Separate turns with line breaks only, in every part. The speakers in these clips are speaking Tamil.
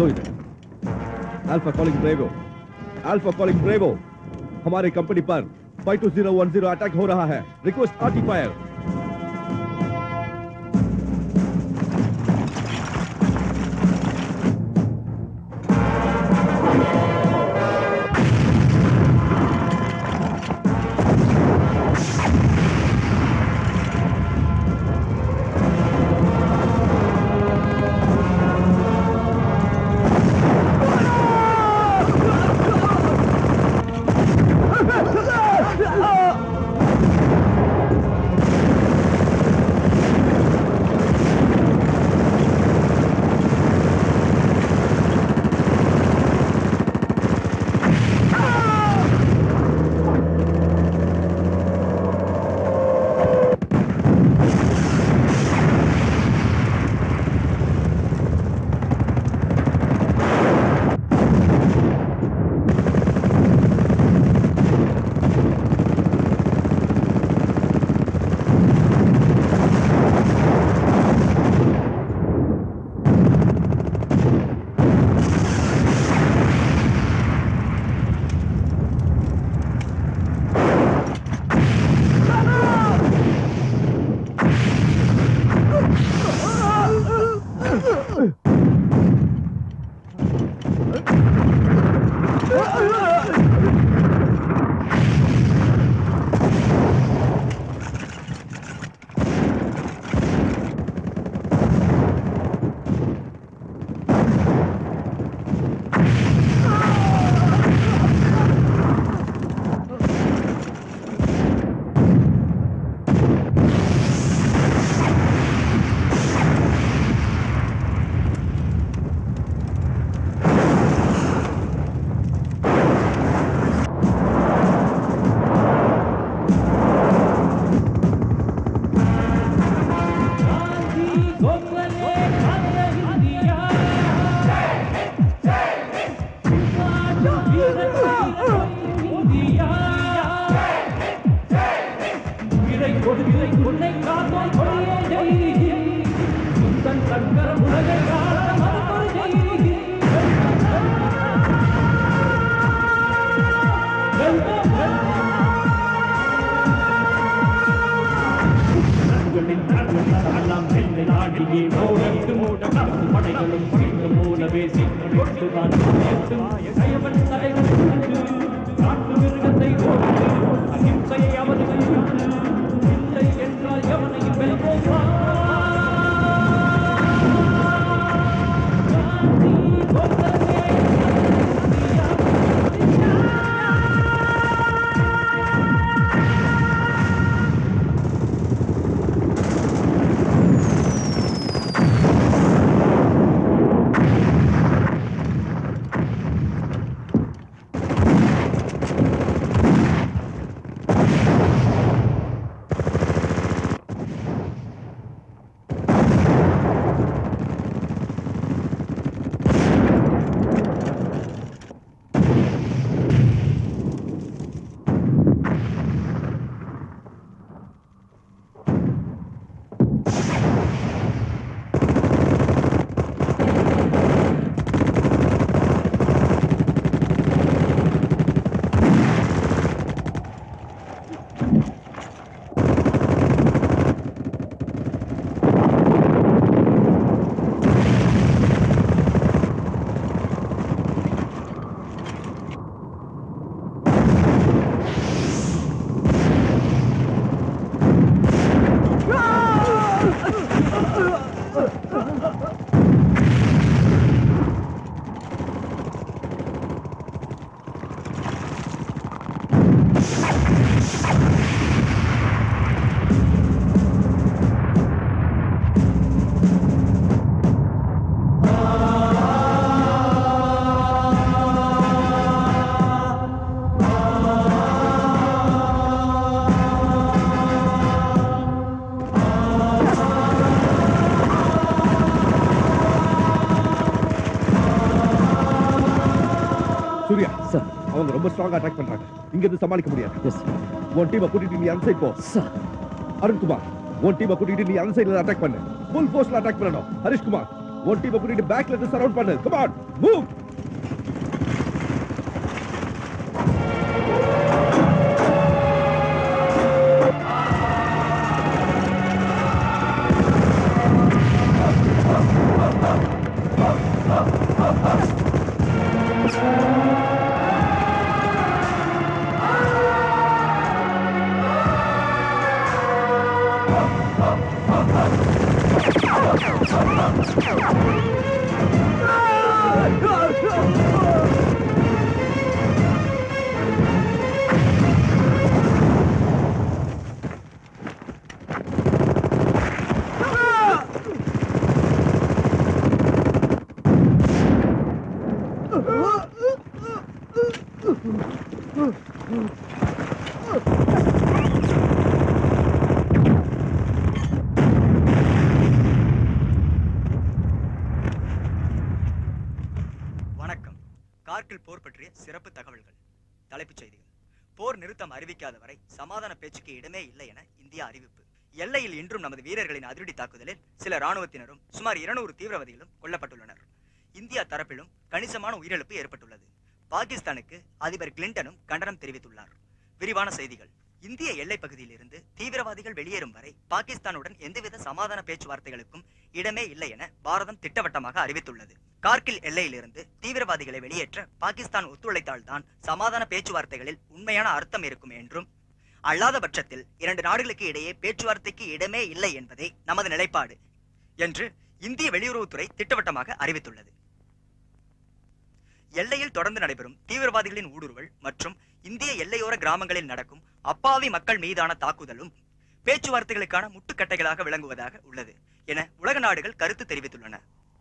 दो इधर alpha calling bravo alpha calling bravo हमारे कंपनी पर 52010 अटैक हो रहा है request arty fire Surya sir அவங்க ரொம்ப ஸ்ட்ராங்கா அட்டாக் பண்றாங்க இங்க இருந்து சமாளிக்க முடியாது எஸ் உன் டீமை கூட்டிட்டு நீ அந்த சைடு போ சார் அருண்குமார் உன் டீமை கூட்டிட்டு நீ அந்த சைடுல அட்டாக் பண்ணு ஃபுல் ஃபோர்ஸ்ல அட்டாக் பண்ணணும் ஹரிஷ்குமார் ஒன் டீம் கூட்டிட்டு பேக்ல இருந்து சரவுண்ட் பண்ணு கம் ஆன் மூவ்
வணக்கம் கார்கில் போர் பற்றிய சிறப்பு தகவல்கள் தலைப்புச் செய்திகள் போர் நிறுத்தம் அறிவிக்காத வரை சமாதான பேச்சுக்கு இடமே இல்லை என இந்தியா அறிவிப்பு எல்லையில் இன்றும் நமது வீரர்களின் அதிரடி தாக்குதலில் சில ராணுவத்தினரும் சுமார் இருநூறு தீவிரவாதிகளும் கொல்லப்பட்டுள்ளனர் இந்தியா தரப்பிலும் கணிசமான உயிரிழப்பு ஏற்பட்டுள்ளது பாகிஸ்தானுக்கு அதிபர் கிளின்டனும் கண்டனம் தெரிவித்துள்ளார் விரிவான செய்திகள் இந்திய எல்லைப் பகுதியில் இருந்து தீவிரவாதிகள் வெளியேறும் வரை பாகிஸ்தானுடன் எந்தவித சமாதான பேச்சுவார்த்தைகளுக்கும் இடமே இல்லை என பாரதம் திட்டவட்டமாக அறிவித்துள்ளது கார்கில் எல்லையிலிருந்து தீவிரவாதிகளை வெளியேற்ற பாகிஸ்தான் ஒத்துழைத்தால்தான் சமாதான பேச்சுவார்த்தைகளில் உண்மையான அர்த்தம் இருக்கும் என்றும் அல்லாத பட்சத்தில் இரண்டு நாடுகளுக்கு இடையே பேச்சுவார்த்தைக்கு இடமே இல்லை என்பதே நமது நிலைப்பாடு என்று இந்திய வெளியுறவுத்துறை திட்டவட்டமாக அறிவித்துள்ளது எல்லையில் தொடர்ந்து நடைபெறும் தீவிரவாதிகளின் ஊடுருவல் மற்றும் இந்திய எல்லையோர கிராமங்களில் நடக்கும் அப்பாவி மக்கள் மீதான தாக்குதலும் பேச்சுவார்த்தைகளுக்கான முட்டுக்கட்டைகளாக விளங்குவதாக உள்ளது என உலக நாடுகள் கருத்து தெரிவித்துள்ளன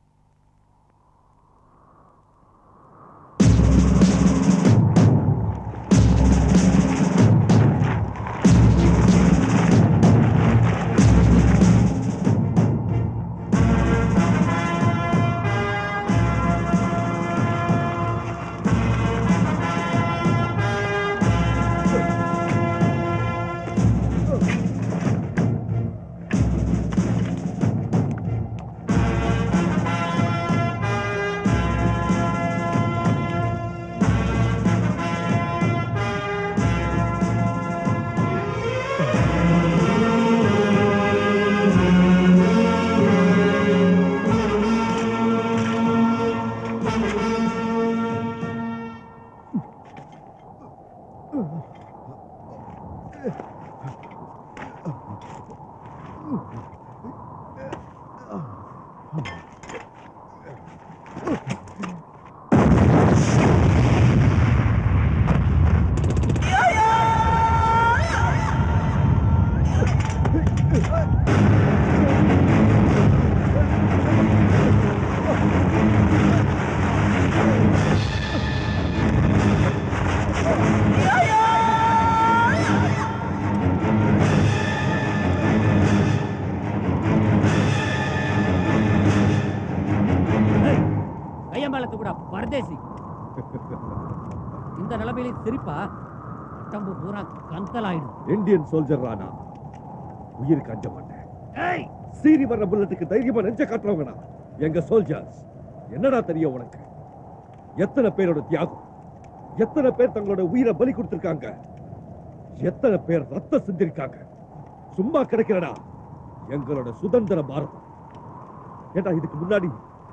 கையம்பாலத்து கூட பரதேசி இந்த நிலைமையில சிரிப்பா உடம்பு பூரா கந்தலாயிடும்
இந்தியன் சோல்ஜர் ராணா உயிருக்கு அஞ்ச மாட்டேன்
ஏய்
சீறி வர்ற புல்லட்டுக்கு தைரியமா நெஞ்ச காட்டுறவங்கடா எங்க சோல்ஜர்ஸ் என்னடா தெரியும் உனக்கு எத்தனை பேரோட தியாகம் எத்தனை பேர் தங்களோட உயிரை பலி கொடுத்திருக்காங்க எத்தனை பேர் ரத்தம் சிந்திருக்காங்க சும்மா கிடைக்கிறடா எங்களோட சுதந்திர பாரதம் ஏண்டா இதுக்கு முன்னாடி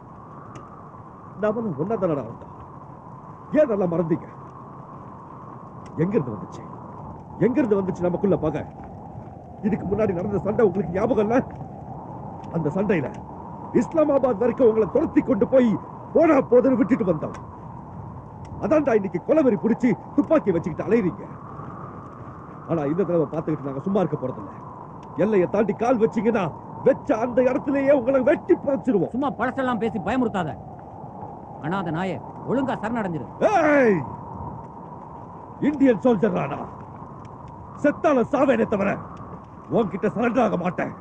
நாம ஒன்னா தானடா வந்தோம் ஏன் நல்லா மறந்தீங்க எங்க இருந்து வந்துச்சு எங்க இருந்து வந்துச்சு நமக்குள்ள பகை இதுக்கு முன்னாடி நடந்த சண்டை உங்களுக்கு ஞாபகம் இல்ல அந்த சண்டையில இஸ்லாமாபாத் வரைக்கும் உங்களை துரத்தி கொண்டு போய் போனா போதுன்னு விட்டுட்டு வந்தோம் அதான்டா இன்னைக்கு கொலவெறி பிடிச்சி துப்பாக்கி வச்சுக்கிட்டு அலையறீங்க ஆனா இந்த தடவை பார்த்துக்கிட்டு நாங்க சும்மா இருக்க போறதில்ல எல்லையை தாண்டி கால் வச்சீங்கன்னா வெச்ச அந்த இடத்திலேயே உங்களை வெட்டி புதைச்சிருவோம்
சும்மா பழசெல்லாம் பேசி பயமுறுத்தாத அனாத நாயே ஒழுங்கா சரணடைஞ்சிரு
ஏய் இந்தியன் சோல்ஜர் ராணா செத்தால சாவேனே தவிர உன்கிட்ட சரண்டர் ஆக மாட்டேன்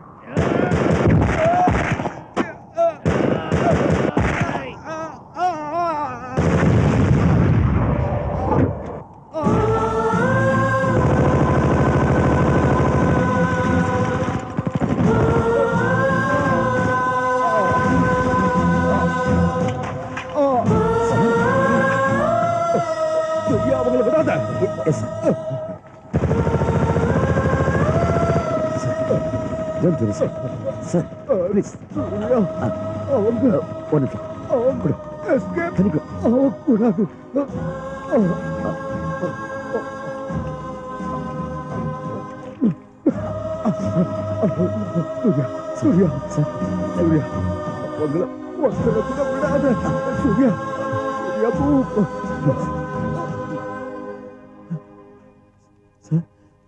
Don't do this. Sir, please.
Surya அவங்க
ஒரு நிமிஷம்
அவங்க escape
தனிக்கு
ஆகக்கூடாது சூர்யா சூர்யா
சார்
சூர்யா அவங்கள ஒருத்தரை கூட விடாத சூர்யா சூர்யா பூ
சார்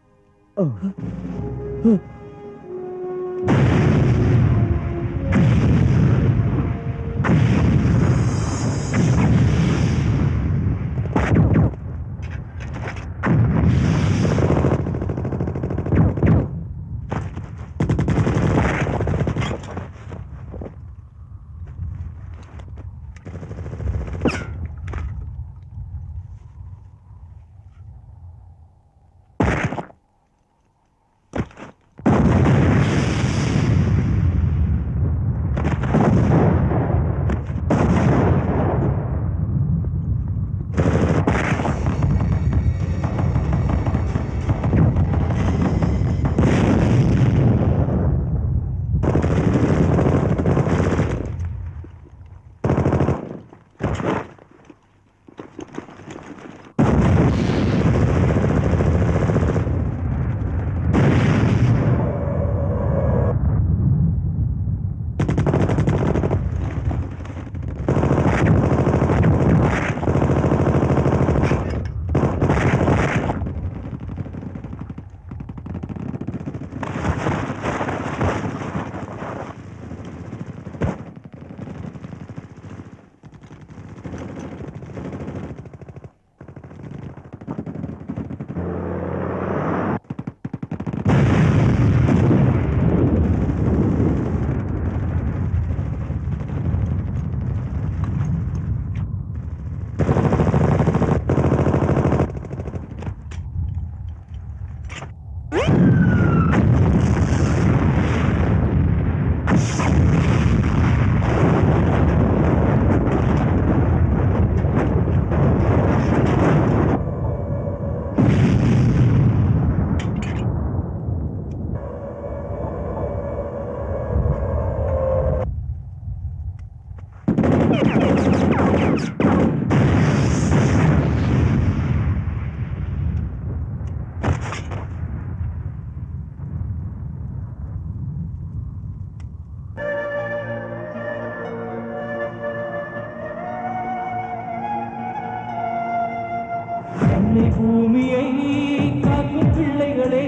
அன்னை பூமியை காக்கும் பிள்ளைகளே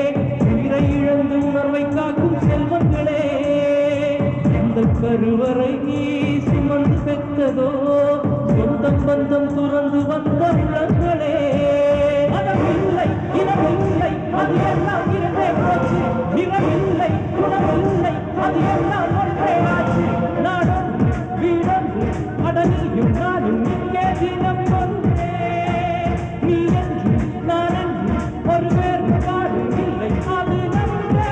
உயிரை இழந்து உணர்வை காக்கும் செல்வங்களே எந்த கருவறை சுமந்து பெற்றதோ சொந்தம் பந்தம் துறந்து வந்த உள்ளங்களே மதமில்லை இனமில்லை அது எல்லாம் இரண்டே போச்சு நிறமில்லை குணமில்லை அது எல்லாம் ஒன்றே ஆச்சு நாடும் வீடொன்று அடங்கியும் நானும் இங்கே தினம் ஒன்றே நீ என்று நான் என்று ஒரு வேறுபாடு இல்லை அது நன்றே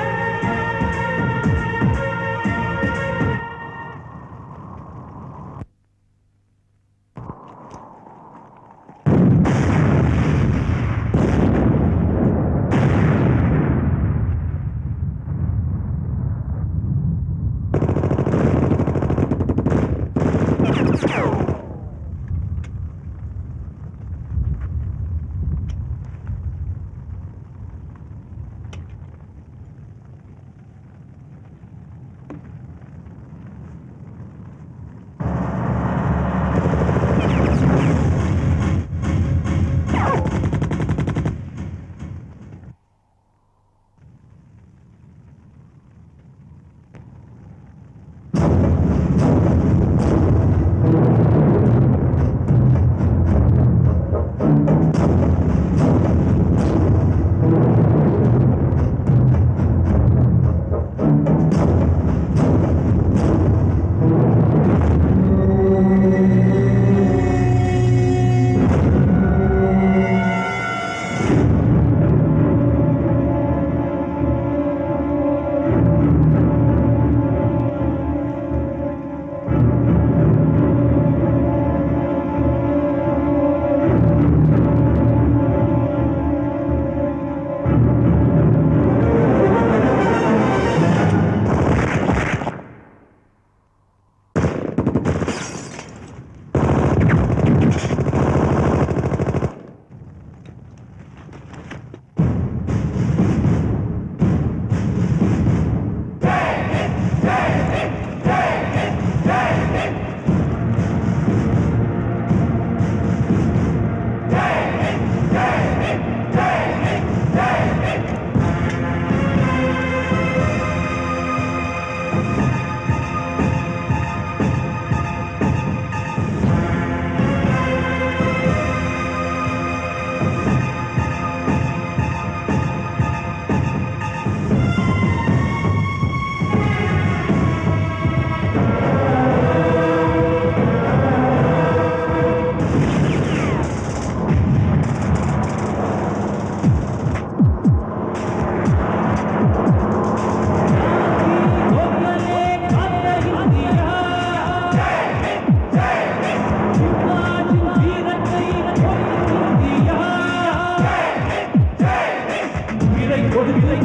ஆ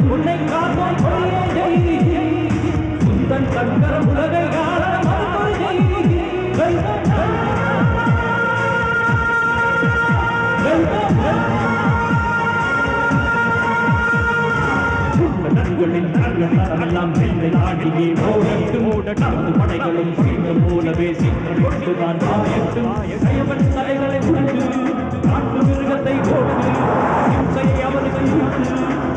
உன்னை காப்போம் கொடியே ஜெய் உந்தன் கண்கரம் உலகை ஆள மறுபொரு ஜெய் வெல்க நன்களின் நன்களெல்லாம் வெள்ளை ஆடியே ஓடட்டு ஓடட்டும் படைகளும் சீனம் போலவே சீக்கிரம் கொண்டுதான் பாயட்டும் கயவன் தலைகளை உண்டு காட்டு மிருகத்தை போட்டு இம்சையை அவனுக்கு விட்டு